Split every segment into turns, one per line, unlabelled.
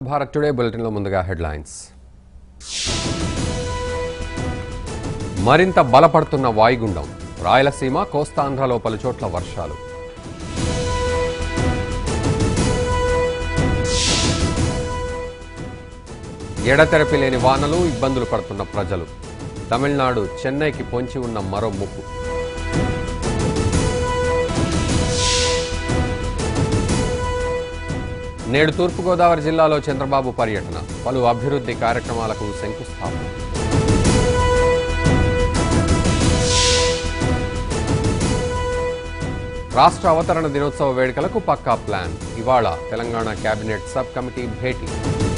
Bharat today బులెటిన్లో ముందుగా headlines మరింత బలపడుతున్న వాయుగుండం రాయలసీమ కోస్తాంధ్రలో పలు చోట్ల వర్షాలు ఎడతెరపి లేని వానలు ఇబ్బందులు పడుతున్న ప్రజలు తమిళనాడు చెన్నైకి పొంచి ఉన్న మరో ముప్పు నేడు తూర్పుగోదావరి జిల్లాలో చంద్రబాబు పర్యటన పలు అభివృద్ధి కార్యక్రమాలకు శంకుస్థాపన రాష్ట్ర అవతరణ దినోత్సవ వేడుకలకు పక్కా ప్లాన్ ఇవాళ తెలంగాణ కేబినెట్ సబ్ కమిటీ భేటీ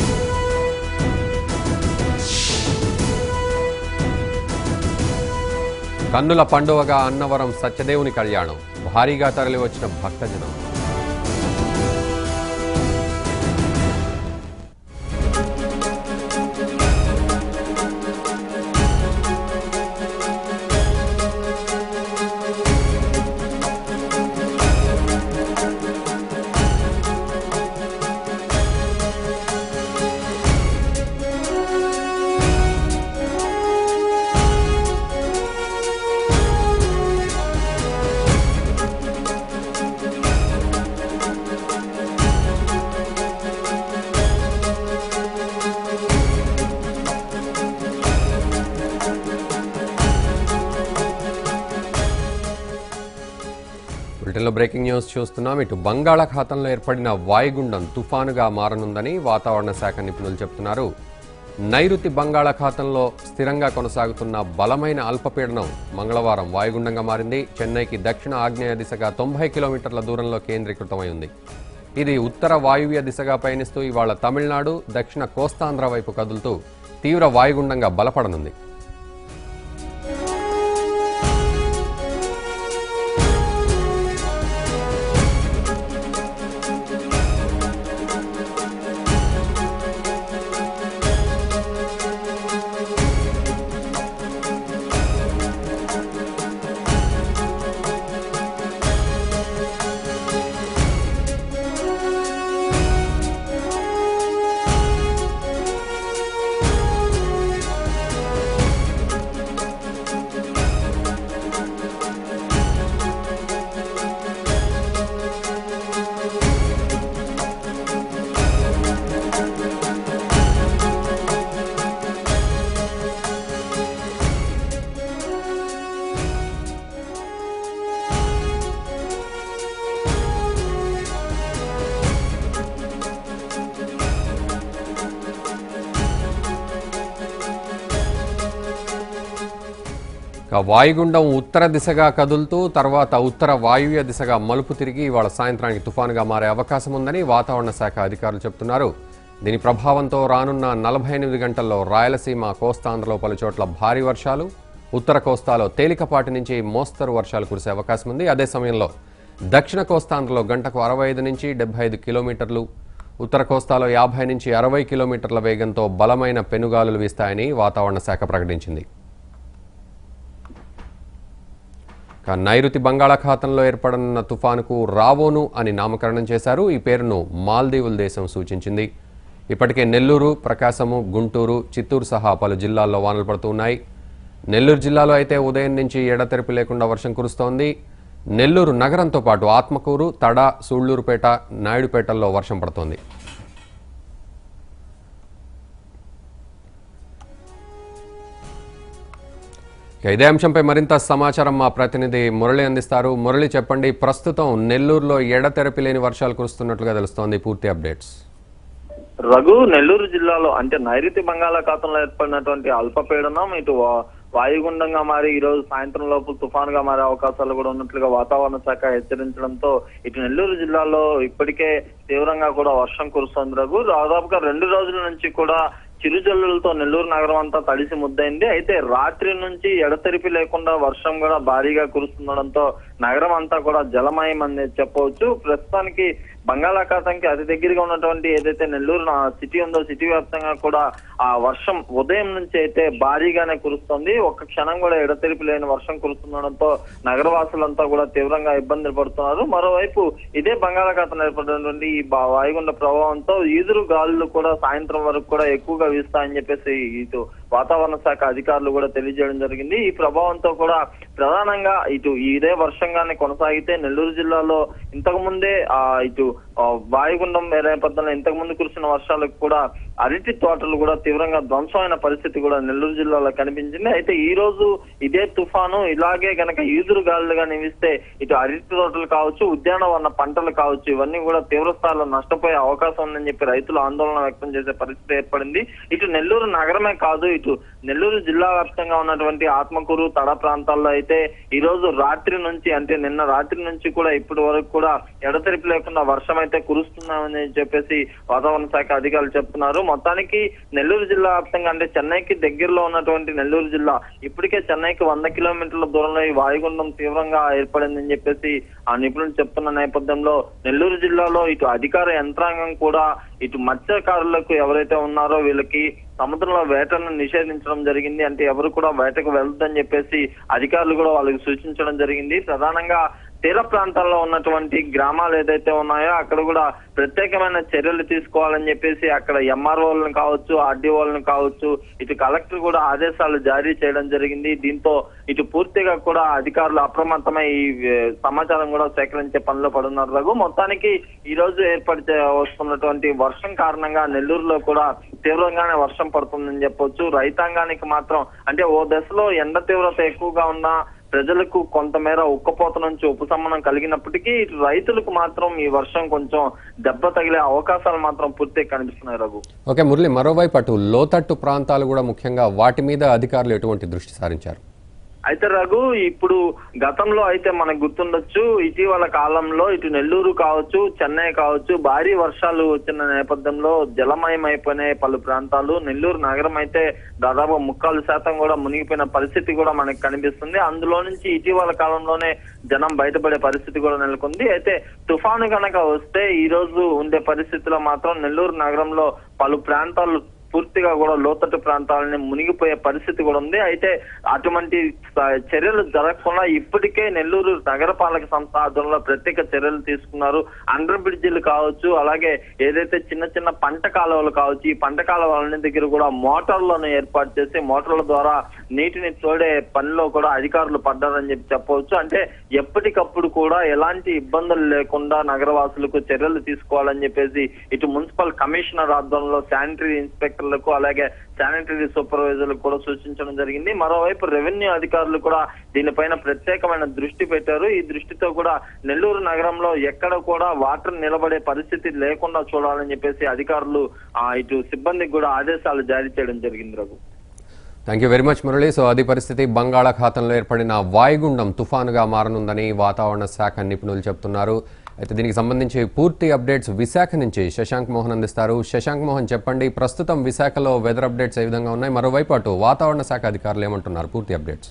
కన్నుల పండువగా అన్నవరం సత్యదేవుని కళ్యాణం భారీగా తరలివచ్చిన భక్తజనం బులెటిన్లో బ్రేకింగ్ న్యూస్ చూస్తున్నాం ఇటు బంగాళాఖాతంలో ఏర్పడిన వాయుగుండం తుఫానుగా మారనుందని వాతావరణ శాఖ నిపుణులు చెబుతున్నారు నైరుతి బంగాళాఖాతంలో స్థిరంగా కొనసాగుతున్న బలమైన అల్పపీడనం మంగళవారం వాయుగుండంగా మారింది చెన్నైకి దక్షిణ ఆగ్నేయ దిశగా తొంభై కిలోమీటర్ల దూరంలో కేంద్రీకృతమై ఉంది ఇది ఉత్తర వాయువ్య దిశగా పయనిస్తూ ఇవాళ తమిళనాడు దక్షిణ కోస్తాంధ్ర వైపు కదులుతూ తీవ్ర వాయుగుండంగా బలపడనుంది ఇక వాయుగుండం ఉత్తర దిశగా కదులుతూ తర్వాత ఉత్తర వాయువ్య దిశగా మలుపు తిరిగి ఇవాళ సాయంత్రానికి తుఫానుగా మారే అవకాశం ఉందని వాతావరణ శాఖ అధికారులు చెబుతున్నారు దీని ప్రభావంతో రానున్న నలభై ఎనిమిది గంటల్లో రాయలసీమ కోస్తాంధ్రలో పలు చోట్ల భారీ వర్షాలు ఉత్తర కోస్తాలో తేలికపాటి నుంచి మోస్తరు వర్షాలు కురిసే అవకాశం ఉంది అదే సమయంలో దక్షిణ కోస్తాంధ్రలో గంటకు అరవై ఐదు నుంచి డెబ్బై ఐదు కిలోమీటర్లు ఉత్తర కోస్తాలో యాభై నుంచి అరవై కిలోమీటర్ల వేగంతో బలమైన పెనుగాలులు వీస్తాయని వాతావరణ శాఖ ప్రకటించింది ఇక నైరుతి బంగాళాఖాతంలో ఏర్పడనున్న తుఫానుకు రావోను అని నామకరణం చేశారు ఈ పేరును మాల్దీవుల దేశం సూచించింది ఇప్పటికే నెల్లూరు ప్రకాశము గుంటూరు చిత్తూరు సహా పలు జిల్లాల్లో వానలు పడుతూ ఉన్నాయి నెల్లూరు జిల్లాలో అయితే ఉదయం నుంచి ఎడతెరిపి లేకుండా వర్షం కురుస్తోంది నెల్లూరు నగరంతో పాటు ఆత్మకూరు తడ సూళ్లూరుపేట నాయుడుపేటల్లో వర్షం పడుతోంది ఇక ఇదే అంశంపై మరింత సమాచారం మా ప్రతినిధి మురళి అందిస్తారు మురళి చెప్పండి ప్రస్తుతం నెల్లూరులో ఎడతెరపి లేని వర్షాలు కురుస్తున్నట్లుగా తెలుస్తోంది పూర్తి అప్డేట్స్
రఘు నెల్లూరు జిల్లాలో అంటే నైరుతి బంగాళాఖాతంలో ఏర్పడినటువంటి అల్పపీడనం ఇటు వా- వాయుగుండంగా మారి ఈ రోజు సాయంత్రం లోపు తుఫానుగా మారే అవకాశాలు కూడా ఉన్నట్లుగా వాతావరణ శాఖ హెచ్చరించడంతో ఇటు నెల్లూరు జిల్లాలో ఇప్పటికే తీవ్రంగా కూడా వర్షం కురుస్తోంది రఘు దాదాపుగా రెండు రోజుల నుంచి కూడా చిరుజల్లులతో నెల్లూరు నగరం అంతా తడిసి ముద్దైంది అయితే రాత్రి నుంచి ఎడతెరిపి లేకుండా వర్షం కూడా భారీగా కురుస్తుండడంతో నగరం అంతా కూడా జలమయం అనేది చెప్పవచ్చు ప్రస్తుతానికి బంగాళాఖాతానికి అతి దగ్గరగా ఉన్నటువంటి ఏదైతే నెల్లూరు నా సిటీ ఉందో సిటీ వ్యాప్తంగా కూడా ఆ వర్షం ఉదయం నుంచి అయితే భారీగానే కురుస్తుంది ఒక్క క్షణం కూడా ఎడతెరిపి లేని వర్షం కురుస్తుండడంతో నగరవాసులంతా కూడా తీవ్రంగా ఇబ్బందులు పడుతున్నారు మరోవైపు ఇదే బంగాళాఖాతం ఏర్పడినటువంటి ఈ బా- వాయుగుండ ప్రభావంతో ఈదురు గాలులు కూడా సాయంత్రం వరకు కూడా ఎక్కువగా వీస్తాయని చెప్పేసి ఇటు వాతావరణ శాఖ అధికారులు కూడా తెలియజేయడం జరిగింది ఈ ప్రభావంతో కూడా ప్రధానంగా ఇటు ఇదే వర్షంగానే కొనసాగితే నెల్లూరు జిల్లాలో ఇంతకు ముందే ఆ ఇటు ఆ, వాయుగుండం నేపథ్యంలో ఇంతకు ముందు కురిసిన వర్షాలకు కూడా అరటి తోటలు కూడా తీవ్రంగా ధ్వంసమైన పరిస్థితి కూడా నెల్లూరు జిల్లాలో కనిపించింది అయితే ఈ రోజు ఇదే తుఫాను ఇలాగే గనక ఈదురు గాలులుగా నివిస్తే ఇటు అరటి తోటలు కావచ్చు ఉద్యానవన పంటలు కావచ్చు ఇవన్నీ కూడా తీవ్ర స్థాయిలో నష్టపోయే అవకాశం ఉందని చెప్పి రైతులు ఆందోళన వ్యక్తం చేసే పరిస్థితి ఏర్పడింది ఇటు నెల్లూరు నగరమే కాదు ఇటు నెల్లూరు జిల్లా వ్యాప్తంగా ఉన్నటువంటి ఆత్మకూరు తడ ప్రాంతాల్లో అయితే ఈ రోజు రాత్రి నుంచి అంటే నిన్న రాత్రి నుంచి కూడా ఇప్పటి వరకు కూడా ఎడతెరిపి లేకుండా వర్షం అయితే కురుస్తున్నామని చెప్పేసి వాతావరణ శాఖ అధికారులు చెప్తున్నారు మొత్తానికి నెల్లూరు జిల్లా వ్యాప్తంగా అంటే చెన్నైకి దగ్గరలో ఉన్నటువంటి నెల్లూరు జిల్లా ఇప్పటికే చెన్నైకి వంద కిలోమీటర్ల దూరంలో ఈ వాయుగుండం తీవ్రంగా ఏర్పడిందని చెప్పేసి ఆ నిపుణులు చెప్తున్న నేపథ్యంలో నెల్లూరు జిల్లాలో ఇటు అధికార యంత్రాంగం కూడా ఇటు మత్స్యకారులకు ఎవరైతే ఉన్నారో వీళ్ళకి సముద్రంలో వేటను నిషేధించడం జరిగింది అంటే ఎవరు కూడా వేటకు వెళ్దని చెప్పేసి అధికారులు కూడా వాళ్ళకి సూచించడం జరిగింది ప్రధానంగా తీర ప్రాంతాల్లో ఉన్నటువంటి గ్రామాలు ఏదైతే ఉన్నాయో అక్కడ కూడా ప్రత్యేకమైన చర్యలు తీసుకోవాలని చెప్పేసి అక్కడ ఎంఆర్ఓలను కావచ్చు ఆర్డీఓలను కావచ్చు ఇటు కలెక్టర్ కూడా ఆదేశాలు జారీ చేయడం జరిగింది దీంతో ఇటు పూర్తిగా కూడా అధికారులు అప్రమత్తమై ఈ ఏ, సమాచారం కూడా సేకరించే పనిలో పడున్నారు రఘు మొత్తానికి ఈ రోజు ఏర్పడితే వస్తున్నటువంటి వర్షం కారణంగా నెల్లూరులో కూడా తీవ్రంగానే వర్షం పడుతుందని చెప్పొచ్చు రైతాంగానికి మాత్రం అంటే ఓ దశలో ఎండ తీవ్రత ఎక్కువగా ఉన్నా ప్రజలకు కొంతమేర ఉక్కపోత నుంచి ఉపశమనం కలిగినప్పటికీ ఇటు రైతులకు మాత్రం ఈ వర్షం కొంచెం దెబ్బ తగిలే అవకాశాలు మాత్రం పూర్తిగా కనిపిస్తున్నాయి రఘు
ఓకే మురళి మరోవైపు అటు లోతట్టు ప్రాంతాలు కూడా ముఖ్యంగా వాటి మీద అధికారులు ఎటువంటి దృష్టి సారించారు
అయితే రఘు ఇప్పుడు గతంలో అయితే మనకు గుర్తుండొచ్చు ఇటీవల కాలంలో ఇటు నెల్లూరు కావచ్చు చెన్నై కావచ్చు భారీ వర్షాలు వచ్చిన నేపథ్యంలో జలమయమైపోయినాయి పలు ప్రాంతాలు నెల్లూరు నగరం అయితే దాదాపు ముక్కాలు శాతం కూడా మునిగిపోయిన పరిస్థితి కూడా మనకు కనిపిస్తుంది అందులో నుంచి ఇటీవల కాలంలోనే జనం బయటపడే పరిస్థితి కూడా నెలకొంది అయితే తుఫాను కనుక వస్తే ఈ రోజు ఉండే పరిస్థితిలో మాత్రం నెల్లూరు నగరంలో పలు ప్రాంతాలు పూర్తిగా కూడా లోతట్టు ప్రాంతాలని మునిగిపోయే పరిస్థితి కూడా ఉంది అయితే అటువంటి స- చర్యలు జరగకుండా ఇప్పటికే నెల్లూరు నగరపాలక సంస్థ ఆధ్వర్యంలో ప్రత్యేక చర్యలు తీసుకున్నారు అండర్ బ్రిడ్జిలు కావచ్చు అలాగే ఏదైతే చిన్న చిన్న పంట కాలువలు కావచ్చు ఈ పంట కాలువలన్నీ దగ్గర కూడా మోటార్లను ఏర్పాటు చేసి మోటార్ల ద్వారా నీటిని తోడే పనిలో కూడా అధికారులు పడ్డారని చెప్పి చెప్పవచ్చు అంటే ఎప్పటికప్పుడు కూడా ఎలాంటి ఇబ్బందులు లేకుండా నగరవాసులకు చర్యలు తీసుకోవాలని చెప్పేసి ఇటు మున్సిపల్ కమిషనర్ ఆధ్వర్యంలో శానిటరీ ఇన్స్పెక్టర్లకు అలాగే శానిటరీ సూపర్వైజర్లకు కూడా సూచించడం జరిగింది మరోవైపు రెవెన్యూ అధికారులు కూడా దీనిపైన ప్రత్యేకమైన దృష్టి పెట్టారు ఈ దృష్టితో కూడా నెల్లూరు నగరంలో ఎక్కడ కూడా వాటర్ నిలబడే పరిస్థితి లేకుండా చూడాలని చెప్పేసి అధికారులు ఆ, ఇటు సిబ్బందికి కూడా ఆదేశాలు జారీ చేయడం జరిగింది Raghu
thank you very much Murali so అది పరిస్థితి బంగాళాఖాతంలో ఏర్పడిన వాయుగుండం తుఫానుగా మారనుందని వాతావరణ శాఖ నిపుణులు చెప్తున్నారు అయితే దీనికి సంబంధించి పూర్తి అప్డేట్స్ విశాఖ నుంచి శశాంక్ మోహన్ అందిస్తారు శశాంక్ మోహన్ చెప్పండి ప్రస్తుతం విశాఖలో వెదర్ అప్డేట్స్ ఏ విధంగా ఉన్నాయి మరోవైపు అటు వాతావరణ శాఖ అధికారులు ఏమంటున్నారు పూర్తి అప్డేట్స్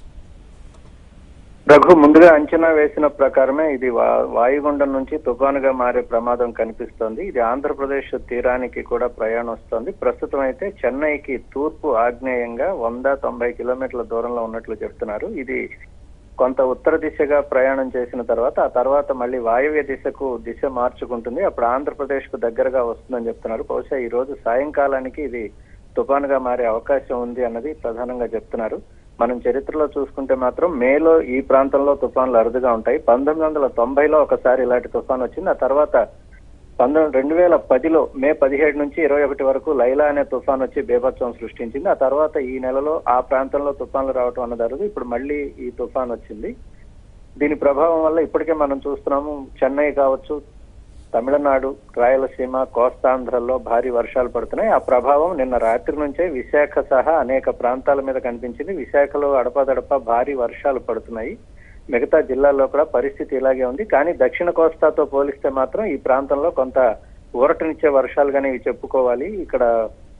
రఘు ముందుగా అంచనా వేసిన ప్రకారమే ఇది వా- వాయుగుండం నుంచి తుఫానుగా మారే ప్రమాదం కనిపిస్తోంది ఇది ఆంధ్రప్రదేశ్ తీరానికి కూడా ప్రయాణం వస్తోంది ప్రస్తుతం అయితే చెన్నైకి తూర్పు ఆగ్నేయంగా వంద తొంభై కిలోమీటర్ల దూరంలో ఉన్నట్లు చెప్తున్నారు ఇది కొంత ఉత్తర దిశగా ప్రయాణం చేసిన తర్వాత ఆ తర్వాత మళ్ళీ వాయువ్య దిశకు దిశ మార్చుకుంటుంది అప్పుడు ఆంధ్రప్రదేశ్ కు దగ్గరగా వస్తుందని చెప్తున్నారు బహుశా ఈ రోజు సాయంకాలానికి ఇది తుఫానుగా మారే అవకాశం ఉంది అన్నది ప్రధానంగా చెప్తున్నారు మనం చరిత్రలో చూసుకుంటే మాత్రం మేలో ఈ ప్రాంతంలో తుఫాన్లు అరుదుగా ఉంటాయి పంతొమ్మిది వందల తొంభైలో ఒకసారి ఇలాంటి తుఫాన్ వచ్చింది ఆ తర్వాత పంతొమ్మిది రెండు వేల పదిలో మే పదిహేడు నుంచి ఇరవై ఒకటి వరకు లైలా అనే తుఫాన్ వచ్చి బేభత్సం సృష్టించింది ఆ తర్వాత ఈ నెలలో ఆ ప్రాంతంలో తుఫాన్లు రావటం అన్నది అరుదు ఇప్పుడు మళ్ళీ ఈ తుఫాన్ వచ్చింది దీని ప్రభావం వల్ల ఇప్పటికే మనం చూస్తున్నాము చెన్నై కావచ్చు తమిళనాడు రాయలసీమ కోస్తాంధ్రల్లో భారీ వర్షాలు పడుతున్నాయి ఆ ప్రభావం నిన్న రాత్రి నుంచే విశాఖ సహా అనేక ప్రాంతాల మీద కనిపించింది విశాఖలో అడపాదడపా భారీ వర్షాలు పడుతున్నాయి మిగతా జిల్లాల్లో కూడా పరిస్థితి ఇలాగే ఉంది కానీ దక్షిణ కోస్తాతో పోలిస్తే మాత్రం ఈ ప్రాంతంలో కొంత ఊరటనిచ్చే వర్షాలుగానే ఇవి చెప్పుకోవాలి ఇక్కడ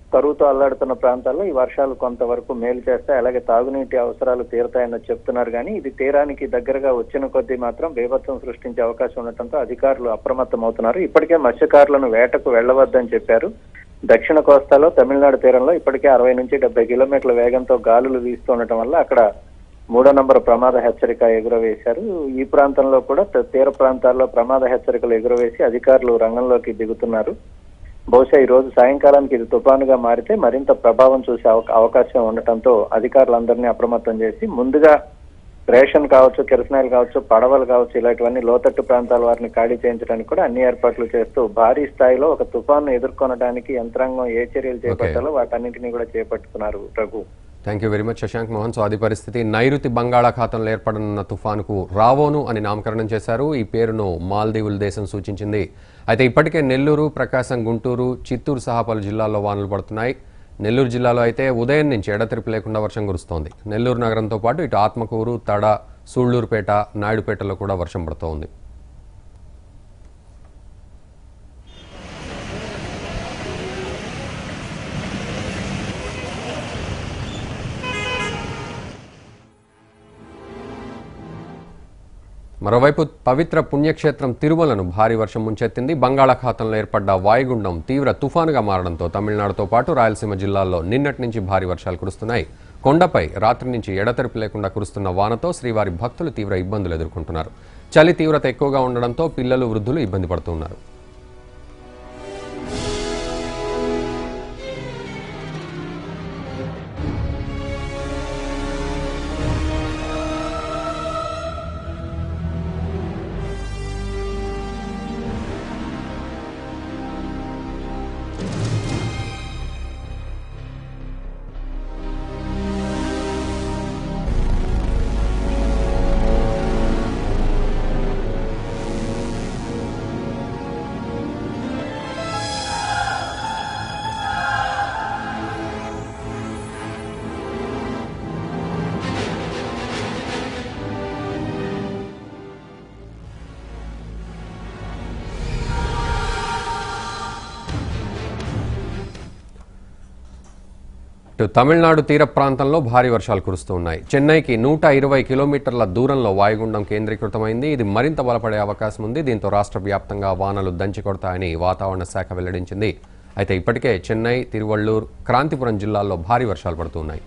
కరువుతో అల్లాడుతున్న ప్రాంతాల్లో ఈ వర్షాలు కొంతవరకు మేలు చేస్తాయి అలాగే తాగునీటి అవసరాలు తీరుతాయని చెప్తున్నారు కానీ ఇది తీరానికి దగ్గరగా వచ్చిన కొద్దీ మాత్రం బీభత్సం సృష్టించే అవకాశం ఉండటంతో అధికారులు అప్రమత్తం అవుతున్నారు ఇప్పటికే మత్స్యకారులను వేటకు వెళ్లవద్దని చెప్పారు దక్షిణ కోస్తాలో తమిళనాడు తీరంలో ఇప్పటికే అరవై నుంచి డెబ్బై కిలోమీటర్ల వేగంతో గాలులు వీస్తుండటం వల్ల అక్కడ మూడో నంబర్ ప్రమాద హెచ్చరిక ఎగురవేశారు ఈ ప్రాంతంలో కూడా త- తీర ప్రాంతాల్లో ప్రమాద హెచ్చరికలు ఎగురవేసి అధికారులు రంగంలోకి దిగుతున్నారు బహుశా ఈ రోజు సాయంకాలానికి ఇది తుఫానుగా మారితే మరింత ప్రభావం చూసే అవ- అవకాశం ఉండటంతో అధికారులందరినీ అప్రమత్తం చేసి ముందుగా రేషన్ కావచ్చు కిరసనాయిలు కావచ్చు పడవలు కావచ్చు ఇలాంటివన్నీ లోతట్టు ప్రాంతాల వారిని ఖాళీ చేయించడానికి కూడా అన్ని ఏర్పాట్లు చేస్తూ భారీ స్థాయిలో ఒక తుఫాను ఎదుర్కొనడానికి యంత్రాంగం ఏ చర్యలు చేపట్టాలో వాటన్నింటినీ కూడా చేపట్టుకున్నారు Raghu
thank you very much Shashank Mohan so అది పరిస్థితి నైరుతి బంగాళాఖాతంలో ఏర్పడనున్న తుఫానుకు రావోను అని నామకరణం చేశారు ఈ పేరును మాల్దీవుల దేశం సూచించింది అయితే ఇప్పటికే నెల్లూరు ప్రకాశం గుంటూరు చిత్తూరు సహా పలు జిల్లాల్లో వానలు పడుతున్నాయి నెల్లూరు జిల్లాలో అయితే ఉదయం నుంచి ఎడతెరిపి లేకుండా వర్షం కురుస్తోంది నెల్లూరు నగరంతో పాటు ఇటు ఆత్మకూరు తడ సూళ్లూరుపేట నాయుడుపేటలో కూడా వర్షం పడుతోంది మరోవైపు పవిత్ర పుణ్యక్షేత్రం తిరుమలను భారీ వర్షం ముంచెత్తింది బంగాళాఖాతంలో ఏర్పడ్డ వాయుగుండం తీవ్ర తుఫానుగా మారడంతో తమిళనాడుతో పాటు రాయలసీమ జిల్లాల్లో నిన్నటి నుంచి భారీ వర్షాలు కురుస్తున్నాయి కొండపై రాత్రి నుంచి ఎడతెరిపి లేకుండా కురుస్తున్న వానతో శ్రీవారి భక్తులు తీవ్ర ఇబ్బందులు ఎదుర్కొంటున్నారు చలి తీవ్రత ఎక్కువగా ఉండడంతో పిల్లలు వృద్ధులు ఇబ్బంది పడుతున్నారు ఇటు తమిళనాడు తీర ప్రాంతంలో భారీ వర్షాలు కురుస్తూ ఉన్నాయి చెన్నైకి నూట ఇరవై కిలోమీటర్ల దూరంలో వాయుగుండం కేంద్రీకృతమైంది ఇది మరింత బలపడే అవకాశం ఉంది దీంతో రాష్ట్ర వ్యాప్తంగా వానలు దంచి కొడతాయని వాతావరణ శాఖ వెల్లడించింది అయితే ఇప్పటికే చెన్నై తిరువళ్ళూరు క్రాంతిపురం జిల్లాల్లో భారీ వర్షాలు పడుతున్నాయి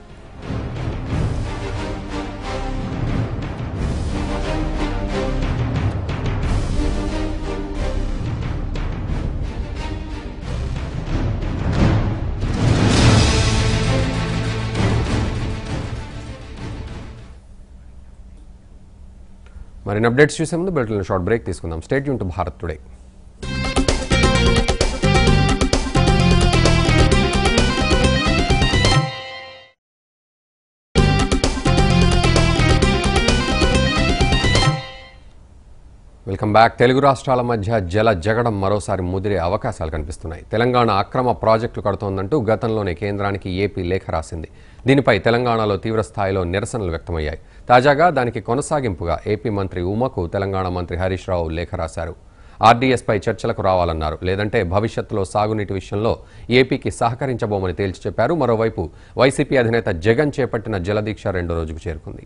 మరిన్ని అప్డేట్స్ చూసే ముందు బెల్ట్లో షార్ట్ బ్రేక్ తీసుకుందాం స్టేట్ యూన్ to Bharat today welcome back Telugu రాష్ట్రాల మధ్య జల జగడం మరోసారి ముదిరే అవకాశాలు కనిపిస్తున్నాయి తెలంగాణ అక్రమ ప్రాజెక్టులు కడుతోందంటూ గతంలోనే కేంద్రానికి ఏపీ లేఖ రాసింది దీనిపై తెలంగాణలో తీవ్ర స్థాయిలో నిరసనలు వ్యక్తమయ్యాయి తాజాగా దానికి కొనసాగింపుగా ఏపీ మంత్రి ఉమకు తెలంగాణ మంత్రి హరీష్ రావు లేఖ రాశారు ఆర్డీఎస్పై చర్చలకు రావాలన్నారు లేదంటే భవిష్యత్తులో సాగునీటి విషయంలో ఏపీకి సహకరించబోమని తేల్చి చెప్పారు మరోవైపు వైసీపీ అధినేత జగన్ చేపట్టిన జలదీక్ష రెండో రోజుకు చేరుకుంది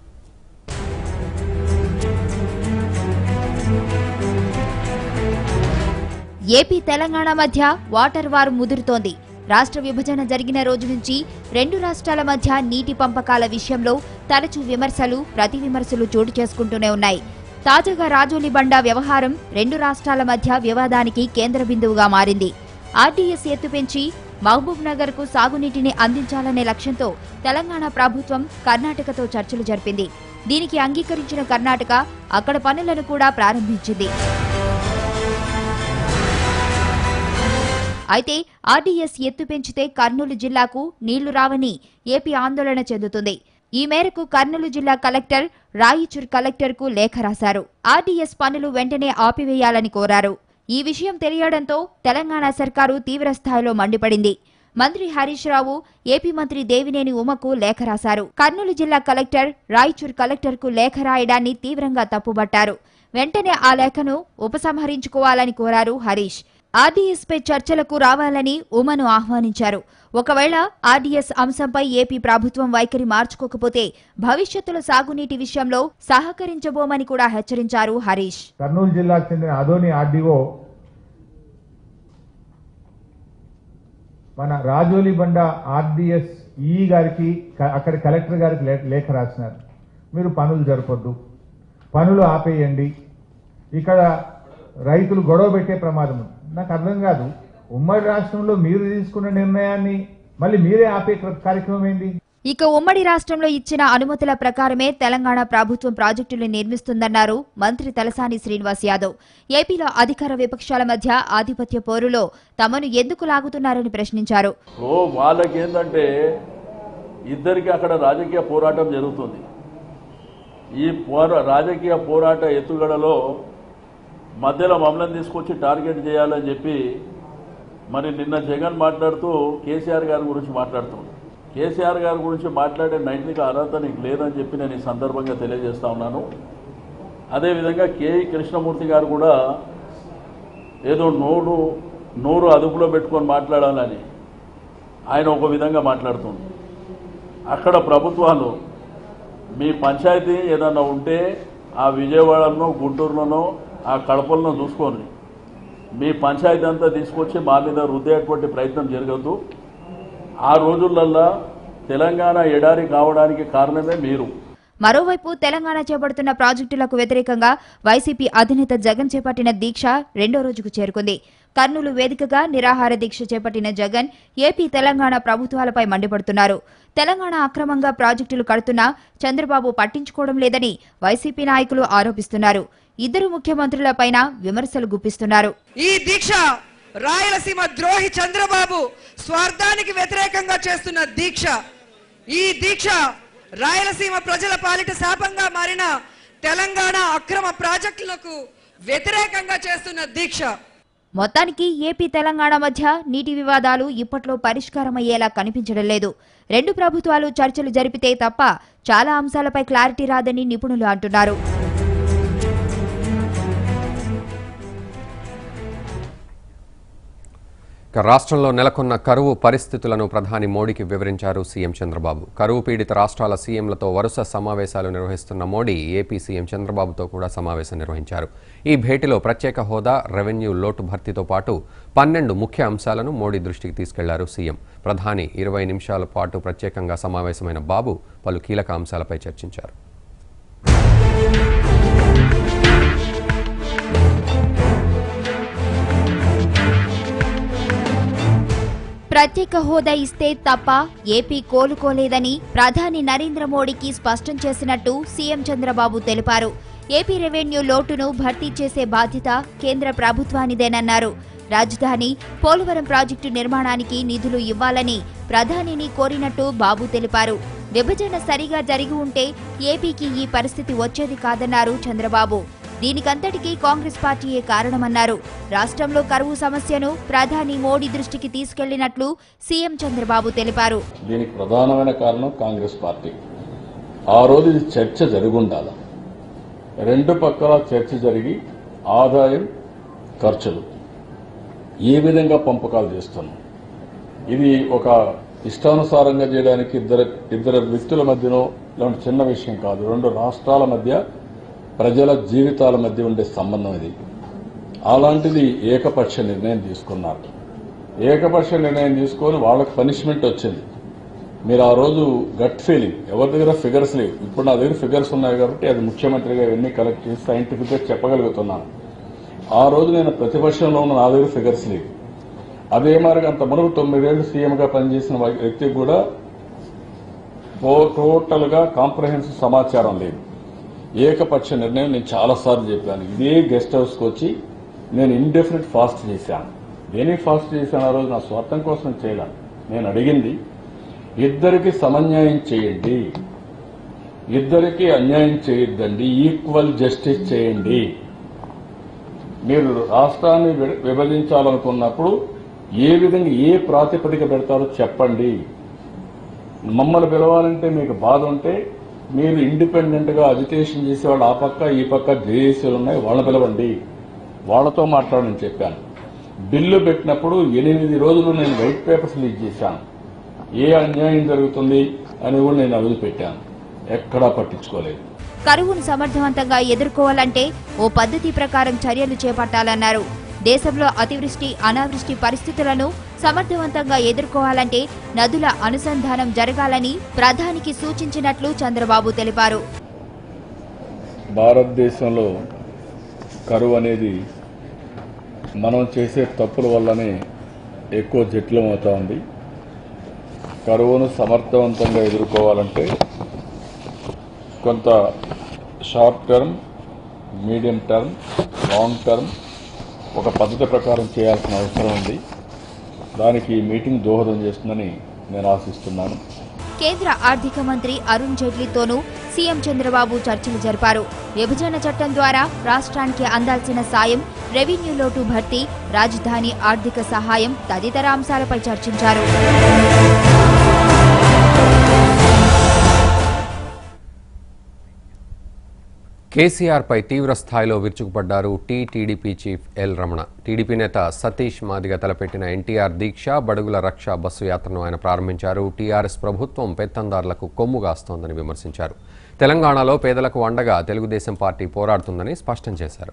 ఏపీ తెలంగాణ మధ్య వాటర్ వార్ ముదురుతోంది రాష్ట్ర విభజన జరిగిన రోజు నుంచి రెండు రాష్ట్రాల మధ్య నీటి పంపకాల విషయంలో తరచూ విమర్శలు ప్రతి విమర్శలు చోటు చేసుకుంటూనే ఉన్నాయి తాజాగా రాజోలి బండా వ్యవహారం రెండు రాష్ట్రాల మధ్య వివాదానికి కేంద్ర బిందువుగా మారింది ఆర్డీఎస్ ఎత్తు పెంచి మహబూబ్ నగర్ కు సాగునీటిని అందించాలనే లక్ష్యంతో తెలంగాణ ప్రభుత్వం కర్ణాటకతో చర్చలు జరిపింది దీనికి అంగీకరించిన కర్ణాటక అక్కడ పనులను కూడా ప్రారంభించింది అయితే ఆర్డీఎస్ ఎత్తు పెంచితే కర్నూలు జిల్లాకు నీళ్లు రావని ఏపీ ఆందోళన చెందుతుంది ఈ మేరకు కర్నూలు జిల్లా కలెక్టర్ రాయిచూర్ కలెక్టర్కు లేఖ రాశారు ఆర్డీఎస్ పనులు వెంటనే ఆపివేయాలని కోరారు ఈ విషయం తెలియడంతో తెలంగాణ సర్కారు తీవ్ర స్థాయిలో మండిపడింది మంత్రి హరీష్ రావు ఏపీ మంత్రి దేవినేని ఉమకు లేఖ రాశారు కర్నూలు జిల్లా కలెక్టర్ రాయచూర్ కలెక్టర్కు లేఖ రాయడాన్ని తీవ్రంగా తప్పుబట్టారు వెంటనే ఆ లేఖను ఉపసంహరించుకోవాలని కోరారు హరీష్ ఆర్డీఎస్ పై చర్చలకు రావాలని ఉమను ఆహ్వానించారు ఒకవేళ ఆర్డీఎస్ అంశంపై ఏపీ ప్రభుత్వం వైఖరి మార్చుకోకపోతే భవిష్యత్తులో సాగునీటి విషయంలో సహకరించబోమని కూడా హెచ్చరించారు హరీష్
కర్నూలు జిల్లాకు చెందిన అదోని ఆర్డీఓ మన రాజోలి బండ ఆర్డీఎస్ ఈ గారికి క- అక్కడి కలెక్టర్ గారికి లే- లేఖ రాసినారు మీరు పనులు జరపొద్దు పనులు ఆపేయండి ఇక్కడ రైతులు గొడవ పెట్టే ప్రమాదం ఉంది నాకు అర్థం కాదు ఉమ్మడి రాష్ట్రంలో మీరు తీసుకున్న నిర్ణయాన్ని మళ్ళీ మీరే ఆపే క్ర- కార్యక్రమం ఏంటి
ఇక ఉమ్మడి రాష్ట్రంలో ఇచ్చిన అనుమతుల ప్రకారమే తెలంగాణ ప్రభుత్వం ప్రాజెక్టులు నిర్మిస్తుందన్నారు మంత్రి తలసాని శ్రీనివాస్ యాదవ్ ఏపీలో అధికార విపక్షాల మధ్య ఆధిపత్య పోరులో తమను ఎందుకు లాగుతున్నారని ప్రశ్నించారు
ఓ వాళ్ళకి ఏంటంటే ఇద్దరికి అక్కడ రాజకీయ పోరాటం జరుగుతుంది ఈ పోరా రాజకీయ పోరాట ఎత్తుగడలో మధ్యలో మమ్మల్ని తీసుకొచ్చి టార్గెట్ చేయాలని చెప్పి మరి నిన్న జగన్ మాట్లాడుతూ కేసీఆర్ గారి గురించి మాట్లాడుతుంది కేసీఆర్ గారి గురించి మాట్లాడే నైతిక అర్హత నీకు లేదని చెప్పి నేను ఈ సందర్భంగా తెలియజేస్తా ఉన్నాను అదేవిధంగా కేఈ కృష్ణమూర్తి గారు కూడా ఏదో నోరు నోరు అదుపులో పెట్టుకొని మాట్లాడాలని ఆయన ఒక విధంగా మాట్లాడుతుంది అక్కడ ప్రభుత్వాలు మీ పంచాయతీ ఏదన్నా ఉంటే ఆ విజయవాడలో గుంటూరులోనో ఆ కడపలను చూసుకోండి మీ పంచాయతీ అంతా తీసుకొచ్చి మా మీద రుద్దేటువంటి ప్రయత్నం జరగద్దు ఆ రోజులల్లా తెలంగాణ ఎడారి కావడానికి కారణమే మీరు
మరోవైపు తెలంగాణ చేపడుతున్న ప్రాజెక్టులకు వ్యతిరేకంగా వైసీపీ అధినేత జగన్ చేపట్టిన దీక్ష రెండో రోజుకు చేరుకుంది కర్నూలు వేదికగా నిరాహార దీక్ష చేపట్టిన జగన్ ఏపీ తెలంగాణ ప్రభుత్వాలపై మండిపడుతున్నారు తెలంగాణ అక్రమంగా ప్రాజెక్టులు కడుతున్నా చంద్రబాబు పట్టించుకోవడం లేదని వైసీపీ నాయకులు ఆరోపిస్తున్నారు ఇద్దరు ముఖ్యమంత్రులపైన విమర్శలు గుప్పిస్తున్నారు
ఈ దీక్ష రాయలసీమ ద్రోహి చంద్రబాబు స్వార్థానికి వ్యతిరేకంగా చేస్తున్న దీక్ష ఈ దీక్ష రాయలసీమ ప్రజల పాలిట శాపంగా మారిన తెలంగాణ అక్రమ ప్రాజెక్టులకు వ్యతిరేకంగా చేస్తున్న దీక్ష
మొత్తానికి ఏపీ తెలంగాణ మధ్య నీటి వివాదాలు ఇప్పట్లో పరిష్కారమయ్యేలా కనిపించడం లేదు రెండు ప్రభుత్వాలు చర్చలు జరిపితే తప్ప చాలా అంశాలపై క్లారిటీ రాదని నిపుణులు అంటున్నారు
ఇక రాష్ట్రంలో నెలకొన్న కరువు పరిస్థితులను ప్రధాని మోడీకి వివరించారు సీఎం చంద్రబాబు కరువు పీడిత రాష్ట్రాల సీఎంలతో వరుస సమావేశాలు నిర్వహిస్తున్న మోడీ ఏపీ సీఎం చంద్రబాబుతో కూడా సమావేశం నిర్వహించారు ఈ భేటీలో ప్రత్యేక హోదా రెవెన్యూ లోటు భర్తీతో పాటు పన్నెండు ముఖ్య అంశాలను మోడీ దృష్టికి తీసుకెళ్లారు సీఎం ప్రధాని ఇరవై నిమిషాల పాటు ప్రత్యేకంగా సమావేశమైన బాబు పలు కీలక అంశాలపై చర్చించారు
ప్రత్యేక హోదా ఇస్తే తప్ప ఏపీ కోలుకోలేదని ప్రధాని నరేంద్ర మోడీకి స్పష్టం చేసినట్టు సీఎం చంద్రబాబు తెలిపారు ఏపీ రెవెన్యూ లోటును భర్తీ చేసే బాధ్యత కేంద్ర ప్రభుత్వానిదేనన్నారు రాజధాని పోలవరం ప్రాజెక్టు నిర్మాణానికి నిధులు ఇవ్వాలని ప్రధానిని కోరినట్టు బాబు తెలిపారు విభజన సరిగా జరిగి ఉంటే ఏపీకి ఈ పరిస్థితి వచ్చేది కాదన్నారు చంద్రబాబు దీనికంతటికీ కాంగ్రెస్ పార్టీయే కారణమన్నారు రాష్ట్రంలో కరువు సమస్యను ప్రధాని మోడీ దృష్టికి తీసుకెళ్లినట్లు సీఎం చంద్రబాబు తెలిపారు
దీనికి ప్రధానమైన కారణం కాంగ్రెస్ పార్టీ ఆ రోజు ఇది చర్చ జరుగుండాల రెండు పక్కల చర్చ జరిగి ఆదాయం ఖర్చులు ఏ విధంగా పంపకాలు చేస్తున్నాం ఇది ఒక ఇష్టానుసారంగా చేయడానికి ఇద్దరు ఇద్దరు వ్యక్తుల మధ్యలో ఇలాంటి చిన్న విషయం కాదు రెండు రాష్ట్రాల మధ్య ప్రజల జీవితాల మధ్య ఉండే సంబంధం ఇది అలాంటిది ఏకపక్ష నిర్ణయం తీసుకున్నారు ఏకపక్ష నిర్ణయం తీసుకొని వాళ్ళకి పనిష్మెంట్ వచ్చింది మీరు ఆ రోజు గట్ ఫీలింగ్ ఎవరి దగ్గర ఫిగర్స్ లేవు ఇప్పుడు నా దగ్గర ఫిగర్స్ ఉన్నాయి కాబట్టి అది ముఖ్యమంత్రిగా ఇవన్నీ కలెక్ట్ చేసి సైంటిఫిక్ గా చెప్పగలుగుతున్నాను ఆ రోజు నేను ప్రతిపక్షంలో ఉన్న నా దగ్గర ఫిగర్స్ లేవు అదే మరి అంత మునుపు తొమ్మిదేళ్లు సీఎంగా పనిచేసిన వ్యక్తికి కూడా టోటల్ గా కాంప్రహెన్సివ్ సమాచారం లేదు ఏకపక్ష నిర్ణయం నేను చాలాసార్లు చెప్పాను ఇదే గెస్ట్ హౌస్కి వచ్చి నేను ఇండెఫినెట్ ఫాస్ట్ చేశాను దేనికి ఫాస్ట్ చేశాను ఆ రోజు నా స్వార్థం కోసం చేయలే నేను అడిగింది ఇద్దరికి సమన్యాయం చేయండి ఇద్దరికి అన్యాయం చేయొద్దండి ఈక్వల్ జస్టిస్ చేయండి మీరు రాష్ట్రాన్ని వి- విభజించాలనుకున్నప్పుడు ఏ విధంగా ఏ ప్రాతిపదిక పెడతారో చెప్పండి మమ్మల్ని పిలవాలంటే మీకు బాధ ఉంటే మీరు ఇండిపెండెంట్ గా అజిటేషన్ చేసే వాళ్ళు ఆ పక్క ఈ పక్క జేఏసీలు ఉన్నాయి వాళ్ళని పిలవండి వాళ్ళతో మాట్లాడని చెప్పాను బిల్లు పెట్టినప్పుడు ఎనిమిది రోజులు నేను వైట్ పేపర్స్ లీక్ చేశాను ఏ అన్యాయం జరుగుతుంది అని కూడా నేను అవిలి పెట్టాను ఎక్కడా పట్టించుకోలేదు
కరువును సమర్థవంతంగా ఎదుర్కోవాలంటే ఓ పద్ధతి ప్రకారం చర్యలు చేపట్టాలన్నారు దేశంలో అతివృష్టి అనావృష్టి పరిస్థితులను సమర్థవంతంగా ఎదుర్కోవాలంటే నదుల అనుసంధానం జరగాలని ప్రధానికి సూచించినట్లు చంద్రబాబు తెలిపారు
భారతదేశంలో కరువు అనేది మనం చేసే తప్పుల వల్లనే ఎక్కువ జటిలం అవుతా ఉంది కరువును సమర్థవంతంగా ఎదుర్కోవాలంటే కొంత short term medium term long term ఒక పద్ధతి ప్రకారం చేయాల్సిన అవసరం ఉంది దానికి ఈ మీటింగ్ దోహదం చేస్తుందని నేను ఆశిస్తున్నాను
కేంద్ర ఆర్థిక మంత్రి అరుణ్ జైట్లీతోనూ సీఎం చంద్రబాబు చర్చలు జరిపారు విభజన చట్టం ద్వారా రాష్ట్రానికి అందాల్సిన సాయం రెవెన్యూ లోటు భర్తీ రాజధాని ఆర్థిక సహాయం తదితర అంశాలపై చర్చించారు
కేసీఆర్పై తీవ్ర స్థాయిలో విరుచుకుపడ్డారు T TDP chief L Ramana TDP నేత సతీష్ మాదిగ తలపెట్టిన ఎన్టీఆర్ దీక్ష బడుగుల రక్ష బస్సు యాత్రను ఆయన ప్రారంభించారు టీఆర్ఎస్ ప్రభుత్వం పెత్తందారులకు కొమ్ము కాస్తోందని విమర్శించారు తెలంగాణలో పేదలకు అండగా తెలుగుదేశం పార్టీ పోరాడుతుందని స్పష్టం చేశారు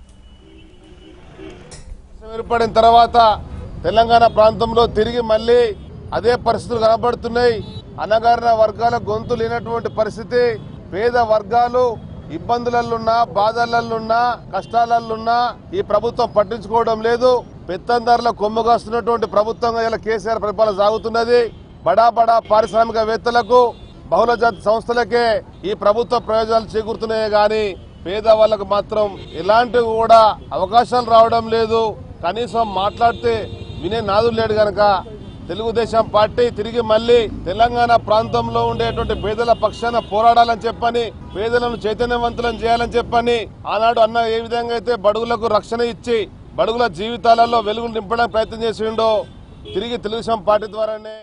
ఏర్పడిన తర్వాత తెలంగాణ ప్రాంతంలో తిరిగి మళ్ళీ అదే పరిస్థితులు కనబడుతున్నాయి అనగారిన వర్గాల గొంతు లేనటువంటి పరిస్థితి పేద వర్గాలు ఇబ్బందులల్లున్నా బాధలల్లున్నా కష్టాలల్లున్నా ఈ ప్రభుత్వం పట్టించుకోవడం లేదు పెత్తందారుల కొమ్ముగాస్తున్నటువంటి ప్రభుత్వంగా ఇలా కేసీఆర్ పరిపాలన సాగుతున్నది బడా బడా పారిశ్రామికవేత్తలకు బహుళజాతి సంస్థలకే ఈ ప్రభుత్వ ప్రయోజనాలు చేకూరుతున్నాయి గాని పేదవాళ్ళకు మాత్రం ఎలాంటివి కూడా అవకాశాలు రావడం లేదు కనీసం మాట్లాడితే వినే నాదులు లేడు గనక తెలుగుదేశం పార్టీ తిరిగి మళ్ళీ తెలంగాణ ప్రాంతంలో ఉండేటువంటి పేదల పక్షాన పోరాడాలని చెప్పని పేదలను చైతన్యవంతులను చేయాలని చెప్పని ఆనాడు అన్న ఏ విధంగా అయితే బడుగులకు రక్షణ ఇచ్చి బడుగుల జీవితాలలో వెలుగులు నింపడానికి ప్రయత్నం చేసిండో తిరిగి తెలుగుదేశం పార్టీ ద్వారానే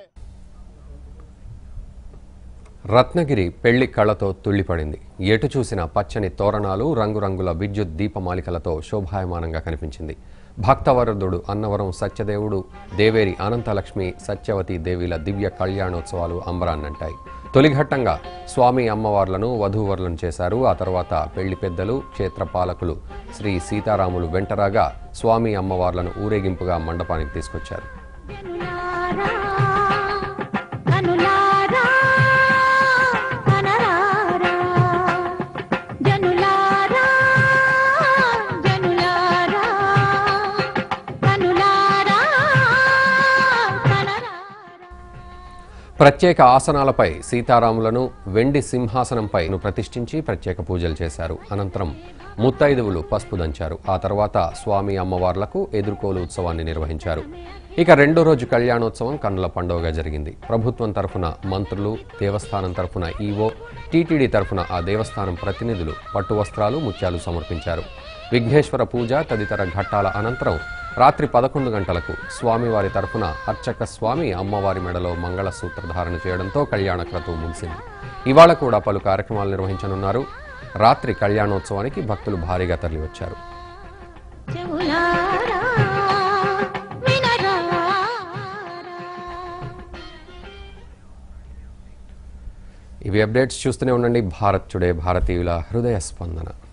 రత్నగిరి పెళ్లి కళతో తుళ్లిపడింది ఎటు చూసిన పచ్చని తోరణాలు రంగురంగుల విద్యుత్ దీపమాలికలతో శోభాయమానంగా కనిపించింది భక్తవరదుడు అన్నవరం సత్యదేవుడు దేవేరి అనంతలక్ష్మి సత్యవతి దేవిల దివ్య కళ్యాణోత్సవాలు అంబరాన్నంటాయి తొలిఘట్టంగా స్వామి అమ్మవార్లను వధూవరులను చేశారు ఆ తర్వాత పెళ్లి పెద్దలు క్షేత్రపాలకులు శ్రీ సీతారాములు వెంటరాగా స్వామి అమ్మవార్లను ఊరేగింపుగా మండపానికి తీసుకొచ్చారు
కనులారా కనరారా జనులారా జనులారా కనులారా కనరారా
ప్రత్యేక ఆసనాలపై సీతారాములను వెండి సింహాసనంపై ప్రతిష్ఠించి ప్రత్యేక పూజలు చేశారు అనంతరం ముత్తైదువులు పసుపు దంచారు ఆ తర్వాత స్వామి అమ్మవార్లకు ఎదుర్కోలు ఉత్సవాన్ని నిర్వహించారు ఇక రెండో రోజు కళ్యాణోత్సవం కన్నుల పండుగగా జరిగింది ప్రభుత్వం తరఫున మంత్రులు దేవస్థానం తరఫున ఈవో టీటీడీ తరఫున ఆ దేవస్థానం ప్రతినిధులు పట్టు వస్త్రాలు ముత్యాలు సమర్పించారు విఘ్నేశ్వర పూజ తదితర ఘట్టాల అనంతరం రాత్రి పదకొండు గంటలకు స్వామివారి తరఫున అర్చక స్వామి అమ్మవారి మెడలో మంగళసూత్ర ధారణ చేయడంతో కళ్యాణ క్రతువు ముగిసింది ఇవాళ కూడా పలు కార్యక్రమాలు నిర్వహించనున్నారు రాత్రి కళ్యాణోత్సవానికి భక్తులు భారీగా తరలివచ్చారు
చెవులారా వినరారా
ఇవి అప్డేట్స్ చూస్తూనే ఉండండి భారత్ టుడే భారతీయుల హృదయ స్పందన